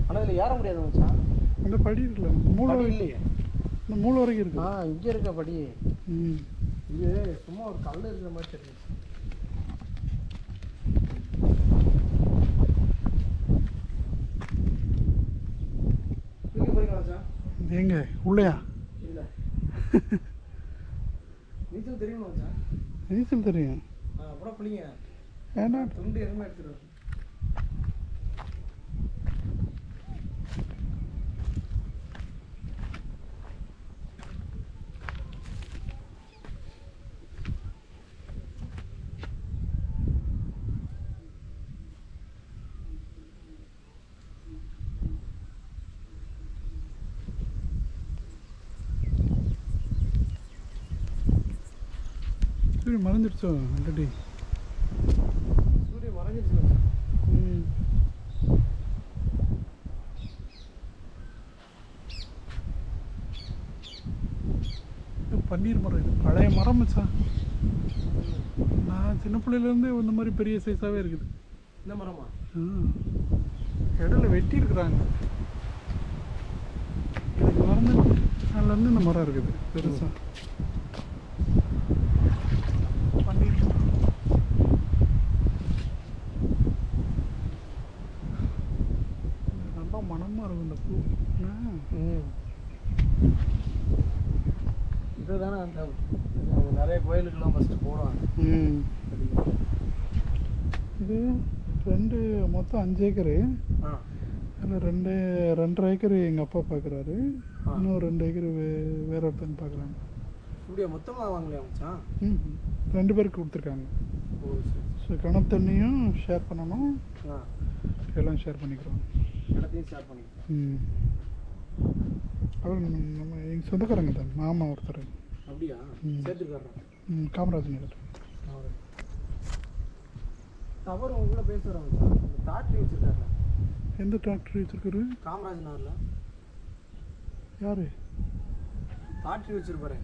ஆனால் இதில் ஏற முடியாது மச்சான் அந்த படி இருக்குல்ல மூளை படி வரைக்கும் இல்லையே இந்த மூளை வரைக்கும் இருக்கு ஆ இங்கே இருக்க படி ம் இது சும்மா ஒரு கல் இருக்கிற மாதிரி தெரியுது தூக்கி போறீங்களா மச்சான் இது எங்க உள்ளையா இல்லை நீச்சல் தெரியுமா மச்சான் நீச்சல் தெரியும் ஆ அப்புறம் பிள்ளைங்க ஏன்னா துண்டு எதுவுமே எடுத்துட்டு வரும் சரி மறந்துடுச்சோ ஆல்ரெடி சூரியன் மறைஞ்சிருச்சு மச்சான். ம் இது பன்னீர் மரம் இது பழைய மரம் மச்சான் நான் சின்ன பிள்ளையிலேருந்து இந்த மாதிரி பெரிய சைஸாகவே இருக்குது இந்த மரமா ஆ. இடையில வெட்டி இருக்கிறாங்க இதுக்கு மறந்து அதுலேருந்து இந்த மரம் இருக்குது பெருசா பன்னீர் மரம் இது நல்லா மனமாக இருக்கும் இந்த பூ என்ன? ம் இதுதானே அந்த அவங்க நிறைய கோயிலுக்கெல்லாம் ஃபஸ்ட்டு போடுவாங்க ம் இது ரெண்டு மொத்தம் அஞ்சு ஏக்கரு ஆ அதில் ரெண்டு ரெண்டரை ஏக்கர் எங்கள் அப்பா பார்க்குறாரு ஆ. இன்னும் ரெண்டு ஏக்கர் வே வேற ஒருத்தங்க பார்க்குறாங்க இப்படியா மொத்தமாக வாங்கலையா மச்சான் ம் ரெண்டு பேருக்கு கொடுத்துருக்காங்க ஓ சரி ஸோ கிணத்து தண்ணியும் ஷேர் பண்ணணும் ஆ எல்லாம் ஷேர் பண்ணிக்கிறோம் இடத்தையும் ஷேர் பண்ணிக்கலாம் ம் அவர் நம்ம நம்ம எங்கள் சொந்தக்காரங்க தான் மாமா ஒருத்தர் அப்படியா ம். சேர்த்துக்காரன் ம் காமராஜ் நகர் அவர் உங்க கூட பேசுகிறாங்க மச்சான் இந்த டாக்டரி வச்சுருக்காருல எந்த டிராக்டர் வச்சுருக்காரு காமராஜ் நகரில் யார் டாக்டரி வச்சுருப்பாரு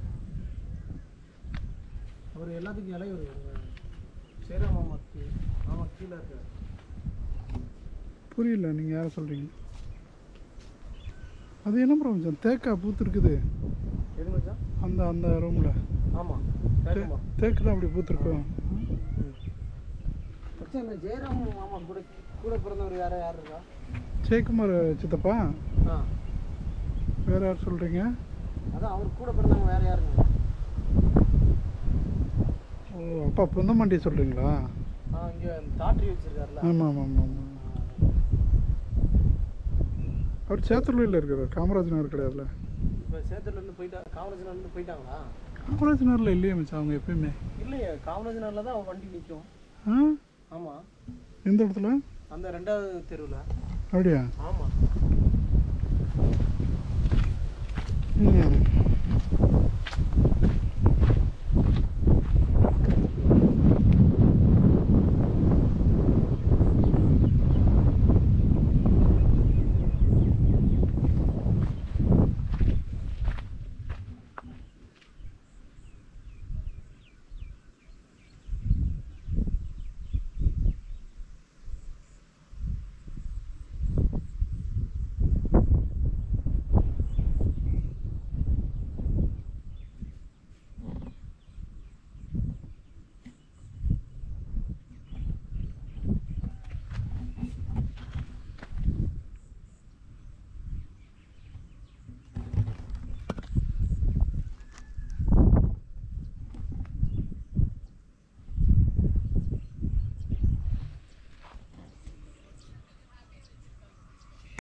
அவர் எல்லாத்துக்கும் இலைவர் சேரா மாமாக்கு மாமா கீழே இருக்காரு புரியல நீங்கள் யாரை சொல்கிறீங்க அது என்ன ப்ராப்ளம் தேக்கா பூத்துருக்குது எது மச்சான் அந்த அந்த ரூமில் ஆமாம் கேட்குமா தேக்கு தான் அப்படி பூத்துருக்கோம் மச்சான் இந்த ஜெயராம் மாமா கூட கூட பிறந்தவர் யாரா யார் இருக்கா ஜெயக்குமார் சித்தப்பா ஆ வேற யார் சொல்கிறீங்க அதான் அவர் கூட பிறந்தவங்க வேற யாருங்க ஓ அப்பா புந்தமண்டி சொல்கிறீங்களா ஆ இங்கே டாக்டரி வச்சிருக்காருல்ல ஆமாம் ஆமாம் ஆமாம் ஆமாம் அவர் சேத்தூர்லையில் இருக்கிறார் காமராஜ் நகர் கிடையாதுல இப்போ சேத்தூர்லேருந்து போயிட்டா காமராஜர்லேருந்து போயிட்டாங்களா காமராஜ் நகரில் இல்லையே மச்சான் அவங்க எப்பயுமே இல்லையே காமராஜர்ல தான் வண்டி நிற்கும் ஆ ஆமாம் எந்த இடத்துல அந்த ரெண்டாவது தெருவில் அப்படியா ஆமாம் ம்